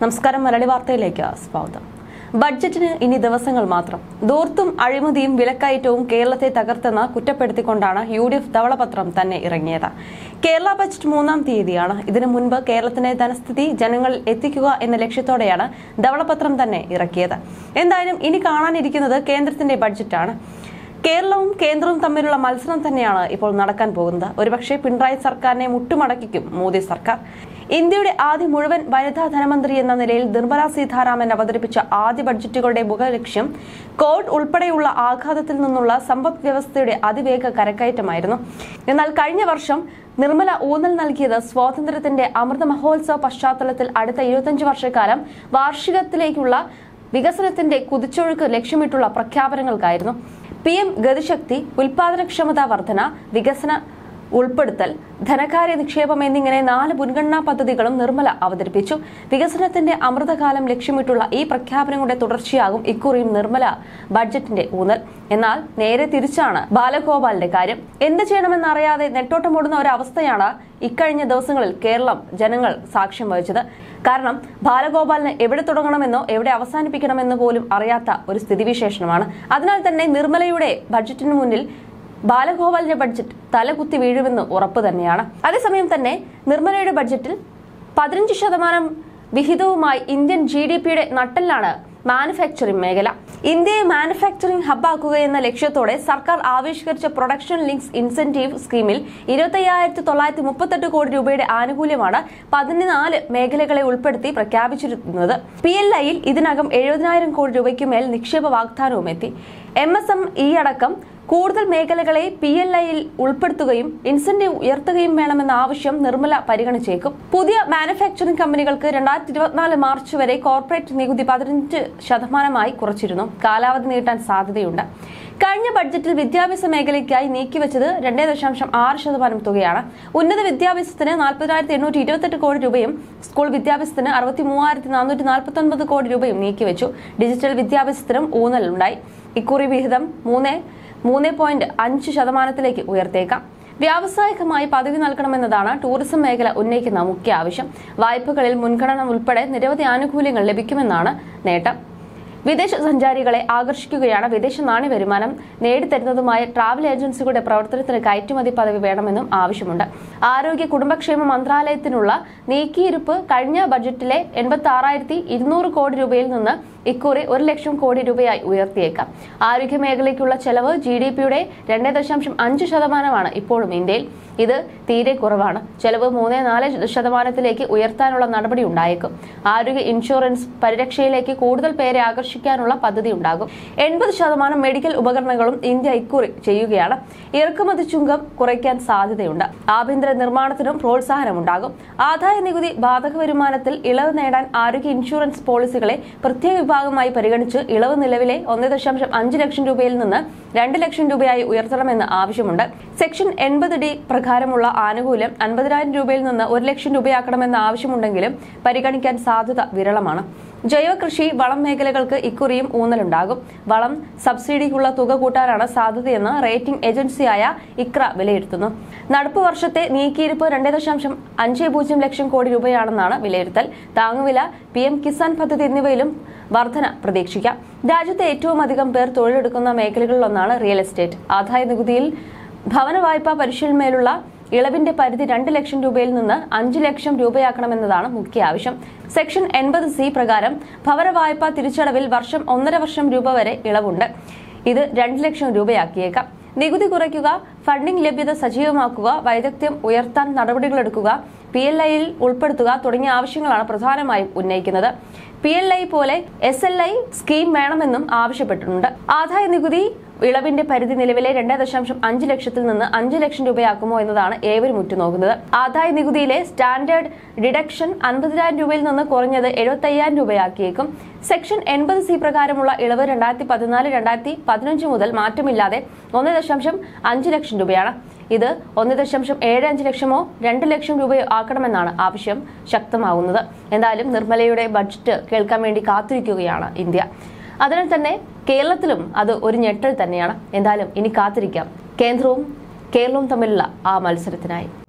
നമസ്കാരം മലയാളി വാർത്തയിലേക്ക് സ്വാഗതം ബഡ്ജറ്റിന് ഇനി ദിവസങ്ങൾ മാത്രം ദൂർത്തും അഴിമതിയും വിലക്കയറ്റവും കേരളത്തെ തകർത്തെന്ന് കുറ്റപ്പെടുത്തിക്കൊണ്ടാണ് യു ഡി എഫ് ധവളപത്രം തന്നെ ഇറങ്ങിയത് കേരള ബജറ്റ് മൂന്നാം തീയതിയാണ് ഇതിനു മുൻപ് കേരളത്തിന്റെ ധനസ്ഥിതി ജനങ്ങളിൽ എത്തിക്കുക എന്ന ലക്ഷ്യത്തോടെയാണ് ധവളപത്രം തന്നെ ഇറക്കിയത് എന്തായാലും ഇനി കാണാനിരിക്കുന്നത് കേന്ദ്രത്തിന്റെ ബഡ്ജറ്റാണ് കേരളവും കേന്ദ്രവും തമ്മിലുള്ള മത്സരം തന്നെയാണ് ഇപ്പോൾ നടക്കാൻ പോകുന്നത് ഒരുപക്ഷെ പിണറായി സർക്കാരിനെ മുട്ടുമടക്കിക്കും മോദി സർക്കാർ ഇന്ത്യയുടെ ആദ്യ മുഴുവൻ വനിതാ ധനമന്ത്രി എന്ന നിലയിൽ നിർമ്മല സീതാരാമൻ അവതരിപ്പിച്ച ആദ്യ ബഡ്ജറ്റുകളുടെ മുഖലക്ഷ്യം കോവിഡ് ഉൾപ്പെടെയുള്ള ആഘാതത്തിൽ നിന്നുള്ള സമ്പദ് വ്യവസ്ഥയുടെ അതിവേഗ കരക്കയറ്റമായിരുന്നു എന്നാൽ കഴിഞ്ഞ വർഷം നിർമ്മല ഊന്നൽ നൽകിയത് സ്വാതന്ത്ര്യത്തിന്റെ അമൃത മഹോത്സവ പശ്ചാത്തലത്തിൽ അടുത്ത ഇരുപത്തിയഞ്ച് വർഷക്കാലം വാർഷികത്തിലേക്കുള്ള വികസനത്തിന്റെ കുതിച്ചൊഴുക്ക് ലക്ഷ്യമിട്ടുള്ള പ്രഖ്യാപനങ്ങൾക്കായിരുന്നു പി എം ഗതിശക്തി ഉൽപാദനക്ഷമതാ വർധന വികസന ഉൾപ്പെടുത്തൽ ധനകാര്യ നിക്ഷേപം എന്നിങ്ങനെ നാല് മുൻഗണനാ പദ്ധതികളും നിർമ്മല അവതരിപ്പിച്ചു വികസനത്തിന്റെ അമൃതകാലം ലക്ഷ്യമിട്ടുള്ള ഈ പ്രഖ്യാപനങ്ങളുടെ തുടർച്ചയാകും ഇക്കുറിയും നിർമ്മല ബഡ്ജറ്റിന്റെ ഊന്നൽ എന്നാൽ നേരെ തിരിച്ചാണ് ബാലഗോപാലിന്റെ കാര്യം എന്ത് ചെയ്യണമെന്നറിയാതെ നെട്ടോട്ടമോടുന്ന ഒരവസ്ഥയാണ് ഇക്കഴിഞ്ഞ ദിവസങ്ങളിൽ കേരളം ജനങ്ങൾ സാക്ഷ്യം വഹിച്ചത് കാരണം ബാലഗോപാലിന് എവിടെ തുടങ്ങണമെന്നോ എവിടെ അവസാനിപ്പിക്കണമെന്നോ പോലും അറിയാത്ത ഒരു സ്ഥിതിവിശേഷമാണ് അതിനാൽ തന്നെ നിർമ്മലയുടെ ബഡ്ജറ്റിന് മുന്നിൽ ബാലഗോപാലിന്റെ ബഡ്ജറ്റ് തലകുത്തി വീഴുമെന്ന് ഉറപ്പ് തന്നെയാണ് അതേസമയം തന്നെ നിർമ്മലയുടെ ബഡ്ജറ്റിൽ പതിനഞ്ച് ശതമാനം വിഹിതവുമായി ഇന്ത്യൻ ജി ഡി പിയുടെ നട്ടെല്ലാണ് മാനുഫാക്ചറിംഗ് മേഖല ഇന്ത്യയെ മാനുഫാക്ചറിംഗ് ഹബ്ബാക്കുക എന്ന ലക്ഷ്യത്തോടെ സർക്കാർ ആവിഷ്കരിച്ച പ്രൊഡക്ഷൻ ലിങ്ക്സ് ഇൻസെന്റീവ് സ്കീമിൽ ഇരുപത്തയ്യായിരത്തി തൊള്ളായിരത്തി മുപ്പത്തെട്ട് കോടി രൂപയുടെ ആനുകൂല്യമാണ് പതിനാല് മേഖലകളെ ഉൾപ്പെടുത്തി പ്രഖ്യാപിച്ചിരുന്നത് പി എൽ ഐയിൽ ഇതിനകം എഴുപതിനായിരം കോടി രൂപയ്ക്ക് മേൽ നിക്ഷേപ വാഗ്ദാനവും എത്തി എം എസ് എം ഇ അടക്കം കൂടുതൽ മേഖലകളെ പി എൽ ഐയിൽ ഉൾപ്പെടുത്തുകയും ഇൻസെന്റീവ് ഉയർത്തുകയും വേണമെന്ന ആവശ്യം നിർമ്മല പരിഗണിച്ചേക്കും പുതിയ മാനുഫാക്ചറിംഗ് കമ്പനികൾക്ക് രണ്ടായിരത്തി ഇരുപത്തിനാല് മാർച്ച് വരെ കോർപ്പറേറ്റ് നികുതി പതിനഞ്ച് ശതമാനമായി കുറച്ചിരുന്നു കാലാവധി നീട്ടാൻ സാധ്യതയുണ്ട് കഴിഞ്ഞ ബഡ്ജറ്റിൽ വിദ്യാഭ്യാസ മേഖലയ്ക്കായി നീക്കിവെച്ചത് രണ്ടേ ദശാംശം ആറ് ശതമാനം തുകയാണ് ഉന്നത വിദ്യാഭ്യാസത്തിന് നാൽപ്പതിനായിരത്തി എണ്ണൂറ്റി ഇരുപത്തെട്ട് കോടി രൂപയും സ്കൂൾ വിദ്യാഭ്യാസത്തിന് അറുപത്തി മൂവായിരത്തി നാനൂറ്റി നാൽപ്പത്തി ഒൻപത് കോടി രൂപയും നീക്കിവെച്ചു ഡിജിറ്റൽ വിദ്യാഭ്യാസത്തിനും ഊന്നലുണ്ടായി ഇക്കുറി വിഹിതം മൂന്ന് മൂന്ന് പോയിന്റ് അഞ്ച് ശതമാനത്തിലേക്ക് ഉയർത്തേക്കാം വ്യാവസായികമായി പദവി നൽകണമെന്നതാണ് ടൂറിസം മേഖല ഉന്നയിക്കുന്ന മുഖ്യ ആവശ്യം വായ്പകളിൽ മുൻഗണന ഉൾപ്പെടെ നിരവധി ആനുകൂല്യങ്ങൾ ലഭിക്കുമെന്നാണ് നേട്ടം വിദേശ സഞ്ചാരികളെ ആകർഷിക്കുകയാണ് വിദേശ നാണ്യ വരുമാനം നേടിത്തരുന്നതുമായ ട്രാവൽ ഏജൻസികളുടെ പ്രവർത്തനത്തിന് കയറ്റുമതി പദവി വേണമെന്നും ആവശ്യമുണ്ട് ആരോഗ്യ കുടുംബക്ഷേമ മന്ത്രാലയത്തിനുള്ള നീക്കിയിരുപ്പ് കഴിഞ്ഞ ബജറ്റിലെ എൺപത്തി ആറായിരത്തി ഇരുന്നൂറ് കോടി രൂപയിൽ നിന്ന് ഇക്കുറി ഒരു ലക്ഷം കോടി രൂപയായി ഉയർത്തിയേക്കാം ആരോഗ്യ മേഖലയ്ക്കുള്ള ചെലവ് ജി ഡി പിയുടെ രണ്ട് ദശാംശം അഞ്ച് ശതമാനമാണ് ഇപ്പോഴും ഇന്ത്യയിൽ ഇത് തീരെ കുറവാണ് ചെലവ് മൂന്ന് നാല് ശതമാനത്തിലേക്ക് ഉയർത്താനുള്ള നടപടി ഉണ്ടായേക്കും ആരോഗ്യ ഇൻഷുറൻസ് പരിരക്ഷയിലേക്ക് കൂടുതൽ പേരെ ആകർഷിക്കാനുള്ള പദ്ധതി ഉണ്ടാകും എൺപത് ശതമാനം മെഡിക്കൽ ഉപകരണങ്ങളും ഇന്ത്യ ഇക്കുറി ചെയ്യുകയാണ് ഇറക്കുമതി ചുങ്കം കുറയ്ക്കാൻ സാധ്യതയുണ്ട് ആഭ്യന്തര നിർമ്മാണത്തിനും പ്രോത്സാഹനമുണ്ടാകും ആദായ നികുതി ബാധക വരുമാനത്തിൽ ഇളവ് നേടാൻ ആരോഗ്യ ഇൻഷുറൻസ് പോളിസികളെ പ്രത്യേക വിഭാഗമായി പരിഗണിച്ച് ഇളവ് നിലവിലെ ഒന്ന് ദശാംശം അഞ്ച് ലക്ഷം രൂപയിൽ നിന്ന് രണ്ട് ലക്ഷം രൂപയായി ഉയർത്തണമെന്ന് ആവശ്യമുണ്ട് സെക്ഷൻ എൺപത് ഡി പ്രകാരമുള്ള ആനുകൂല്യം അൻപതിനായിരം രൂപയിൽ നിന്ന് ഒരു ലക്ഷം രൂപയാക്കണമെന്ന ആവശ്യമുണ്ടെങ്കിലും പരിഗണിക്കാൻ സാധ്യത വിരളമാണ് ജൈവ കൃഷി വളം മേഖലകൾക്ക് ഇക്കുറിയും ഊന്നലുണ്ടാകും വളം സബ്സിഡിക്കുള്ള തുക കൂട്ടാനാണ് സാധ്യതയെന്ന് റേറ്റിംഗ് ഏജൻസിയായ ഇക്ര വിലയിരുത്തുന്നു നടപ്പ് വർഷത്തെ നീക്കിയിരിപ്പ് രണ്ട് ദശാംശം അഞ്ച് പൂജ്യം ലക്ഷം കോടി രൂപയാണെന്നാണ് വിലയിരുത്തൽ താങ്ങുവില പി എം കിസാൻ പദ്ധതി എന്നിവയിലും വർധന പ്രതീക്ഷിക്കാം രാജ്യത്തെ ഏറ്റവും അധികം പേർ തൊഴിലെടുക്കുന്ന മേഖലകളിലൊന്നാണ് റിയൽ എസ്റ്റേറ്റ് ആദായ നികുതിയിൽ ഭവന വായ്പാ പരിശീലനമേലുള്ള ഇളവിന്റെ പരിധി രണ്ട് ലക്ഷം രൂപയിൽ നിന്ന് അഞ്ച് ലക്ഷം രൂപയാക്കണമെന്നതാണ് മുഖ്യ ആവശ്യം സെക്ഷൻ എൺപത് സി പ്രകാരം ഭവന വായ്പാ തിരിച്ചടവിൽ വർഷം ഒന്നര വർഷം രൂപ വരെ ഇളവുണ്ട് ഇത് രണ്ട് ലക്ഷം രൂപയാക്കിയേക്കാം നികുതി കുറയ്ക്കുക ഫണ്ടിംഗ് ലഭ്യത സജീവമാക്കുക വൈദഗ്ധ്യം ഉയർത്താൻ നടപടികളെടുക്കുക പി എൽ ഐയിൽ ഉൾപ്പെടുത്തുക തുടങ്ങിയ ആവശ്യങ്ങളാണ് പ്രധാനമായും ഉന്നയിക്കുന്നത് പി എൽ ഐ പോലെ എസ് എൽ ഐ സ്കീം വേണമെന്നും ആവശ്യപ്പെട്ടിട്ടുണ്ട് ആദായ നികുതി ഇളവിന്റെ പരിധി നിലവിലെ രണ്ട് ദശാംശം അഞ്ച് ലക്ഷത്തിൽ നിന്ന് അഞ്ച് ലക്ഷം രൂപയാക്കുമോ എന്നതാണ് ഏവരും ഉറ്റുനോക്കുന്നത് ആദായ നികുതിയിലെ സ്റ്റാൻഡേർഡ് ഡിഡക്ഷൻ അൻപതിനായിരം രൂപയിൽ നിന്ന് കുറഞ്ഞത് എഴുപത്തയ്യായിരം രൂപയാക്കിയേക്കും സെക്ഷൻ എൺപത് സി പ്രകാരമുള്ള ഇളവ് രണ്ടായിരത്തി പതിനാല് രണ്ടായിരത്തി പതിനഞ്ച് മുതൽ മാറ്റമില്ലാതെ ഒന്ന് ദശാംശം അഞ്ച് ലക്ഷം രൂപയാണ് ഇത് ഒന്ന് ദശാംശം ഏഴ് അഞ്ച് ലക്ഷമോ രണ്ട് ലക്ഷം രൂപയോ ആക്കണമെന്നാണ് ആവശ്യം ശക്തമാകുന്നത് എന്തായാലും നിർമ്മലയുടെ ബഡ്ജറ്റ് കേൾക്കാൻ വേണ്ടി കാത്തിരിക്കുകയാണ് ഇന്ത്യ അതിനാൽ തന്നെ കേരളത്തിലും അത് ഒരു ഞെട്ടൽ തന്നെയാണ് എന്തായാലും ഇനി കാത്തിരിക്കാം കേന്ദ്രവും കേരളവും തമ്മിലുള്ള ആ മത്സരത്തിനായി